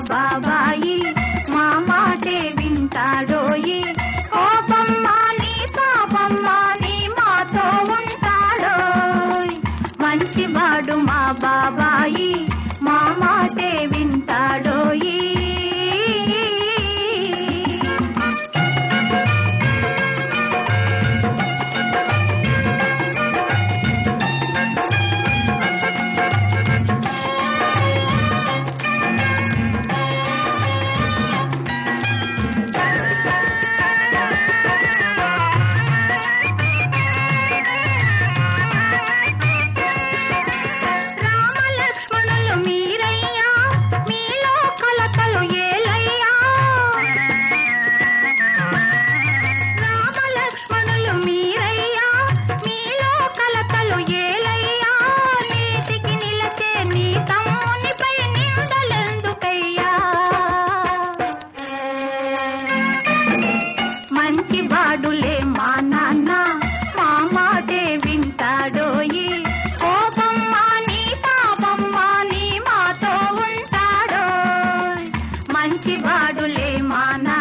బాబాయి మా మాటే వింటాడోయి కోపమ్మా నీ పాపమ్మా నీ మాతో ఉంటాడోయ్ మంచివాడు మా బాబాయి మా మాటే వింటాడోయి రామలక్ష్మణులు మీరయ్యా మీలో కలతలు ఏలయ్యా రామలక్ష్మణులు మీరయ్యా మీలో కలతలు ఏలయ్యా నీతికి నిలచే నీ తమ్మునిపై నిందలెందుకయ్యా మంచి బాడులే మా నాన్న మా మాటే వింటాడోయి కోపమ్మా నీ పాపమ్మా నీ మాతో ఉంటాడోయ్ మంచి బాడులే మా నాన్న